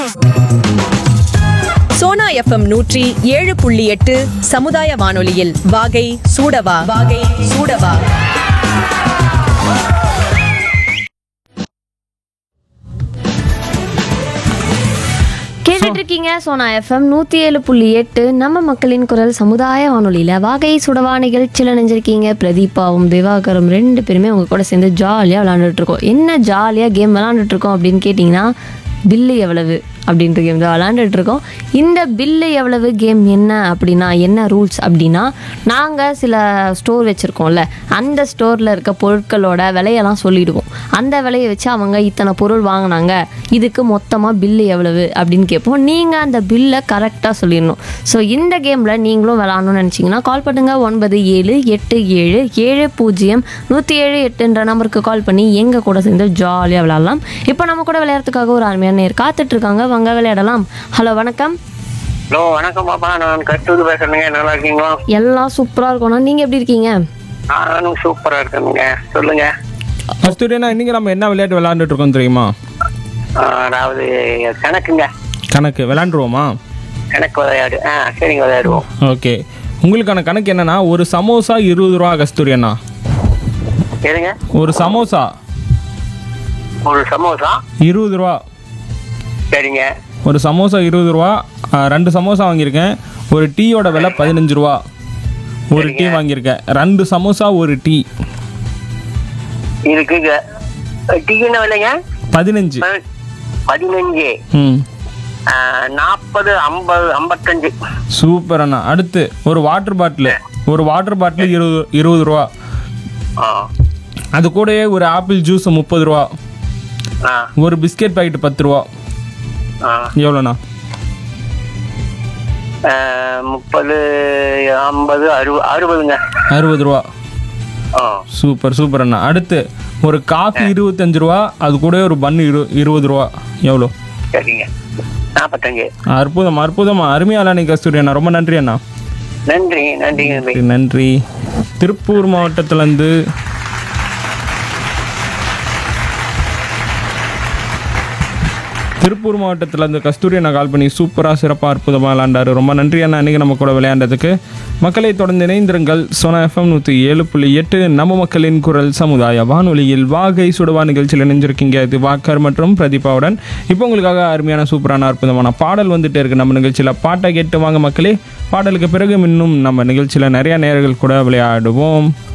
Sona FM நூற்றி ஏழு புள்ளி எட்டு சமுதாய வானொலியில் வாகை சூடவா வாகை சூடவா கேட்டுட்டு இருக்கீங்க சோனா எஃப்எம் நூற்றி ஏழு புள்ளி எட்டு நம்ம மக்களின் குரல் சமுதாய வானொலியில் வாகை சுடவா நிகழ்ச்சியில் நினைஞ்சிருக்கீங்க பிரதீபாவும் திவாகரும் ரெண்டு பேருமே உங்க கூட சேர்ந்து ஜாலியாக விளாண்டுட்டு இருக்கோம் என்ன ஜாலியாக கேம் விளாண்டுட்டு இருக்கோம் அப்படின்னு கேட்டிங்கன்னா பில்லு எவ்வளவு அப்படின்ற கேம் தான் விளாண்டுட்டு இருக்கோம் இந்த பில்லு எவ்வளவு கேம் என்ன அப்படின்னா என்ன ரூல்ஸ் அப்படின்னா நாங்கள் சில ஸ்டோர் வச்சுருக்கோம்ல அந்த ஸ்டோரில் இருக்க பொருட்களோட விலையெல்லாம் சொல்லிடுவோம் அந்த விலையை வச்சு அவங்க இத்தனை பொருள் வாங்கினாங்க இதுக்கு மொத்தமாக பில்லு எவ்வளவு அப்படின்னு கேட்போம் நீங்கள் அந்த பில்லை கரெக்டாக சொல்லிடணும் ஸோ இந்த கேமில் நீங்களும் விளாடணும்னு நினச்சிங்கன்னா கால் பண்ணுங்க ஒன்பது ஏழு எட்டு ஏழு ஏழு பூஜ்ஜியம் நூற்றி ஏழு எட்டுன்ற நம்பருக்கு கால் பண்ணி எங்கள் கூட சேர்ந்து ஜாலியாக விளாட்லாம் இப்போ நம்ம கூட விளையாடுறதுக்காக ஒரு அருமையான நேர் காத்துட்டு இருக்காங்க வாங்க விளையாடலாம் ஹலோ வணக்கம் ஹலோ வணக்கம் பாப்பா நான் கஸ்தூரி பேசுறேங்க நல்லா இருக்கீங்களா எல்லாம் சூப்பராக இருக்கோண்ணா நீங்கள் எப்படி இருக்கீங்க நானும் சூப்பரா இருக்கேனுங்க சொல்லுங்க கஸ்தூரியனா இன்னைக்கு நம்ம என்ன விளையாட்டு விளையாண்டுட்டு இருக்கோம் தெரியுமா ஆ, அதாவது கணக்குங்க கணக்கு விளையாண்டுருவோமா கணக்கு விளையாடு ஆ சரிங்க விளையாடுவோம் ஓகே உங்களுக்கான கணக்கு என்னன்னா ஒரு சமோசா இருபது ரூபா கஸ்தூரியண்ணா சரிங்க ஒரு சமோசா ஒரு சமோசா இருபது ரூபா சரிங்க ஒரு சமோசா இருபது ரூபா ஆ, ரெண்டு சமோசா வாங்கியிருக்கேன் ஒரு டீயோட விலை பதினஞ்சு ரூபா ஒரு டீ வாங்கியிருக்கேன் ரெண்டு சமோசா ஒரு டீ இருக்குங்க டீ என்ன விலைங்க பதினஞ்சு ப- பதினஞ்சு ம் ஆ, நாற்பது ஐம்பது ஐம்பத்தஞ்சு சூப்பர் அண்ணா அடுத்து ஒரு வாட்டர் பாட்டில் ஒரு வாட்டர் பாட்டில் இருபது இருபது ரூபா ஆ அது கூடயே ஒரு ஆப்பிள் ஜூஸ் முப்பது ரூபா ஆ ஒரு பிஸ்கெட் பாக்கெட் பத்து ரூபா ஆ எவ்வளோண்ணா ஆ, முப்பது ஐம்பது அறுபது அறுபதுங்க அறுபது ரூபா ஆ சூப்பர் சூப்பர் அண்ணா அடுத்து ஒரு காஃபி இருபத்தஞ்சு ரூபா அது கூட ஒரு பன்னு இரு இருபது ரூபா எவ்வளோ சரிங்க நாற்பத்தஞ்சு அற்புதம் அற்புதம் அருமையால நீ கஸ்தூரி அண்ணா ரொம்ப நன்றி அண்ணா நன்றி நன்றி நன்றி நன்றி திருப்பூர் மாவட்டத்துலேருந்து திருப்பூர் மாவட்டத்தில் இருந்து கஸ்தூரி அண்ணா கால் பண்ணி சூப்பராக சிறப்பாக அற்புதமாக விளையாண்டாரு ரொம்ப நன்றி அண்ணா இன்றைக்கி நம்ம கூட விளையாண்டதுக்கு மக்களை தொடர்ந்து இணைந்திருங்கள் சோனா எஃப்எம் நூற்றி ஏழு புள்ளி எட்டு நம்ம மக்களின் குரல் சமுதாய வானொலியில் வாகை சுடுவா நிகழ்ச்சியில் இணைஞ்சிருக்கீங்க இது வாக்கர் மற்றும் பிரதீபாவுடன் இப்போ உங்களுக்காக அருமையான சூப்பரான அற்புதமான பாடல் வந்துட்டே இருக்கு நம்ம நிகழ்ச்சியில் பாட்டை கேட்டு வாங்க மக்களே பாடலுக்கு பிறகு இன்னும் நம்ம நிகழ்ச்சியில் நிறைய நேர்கள் கூட விளையாடுவோம்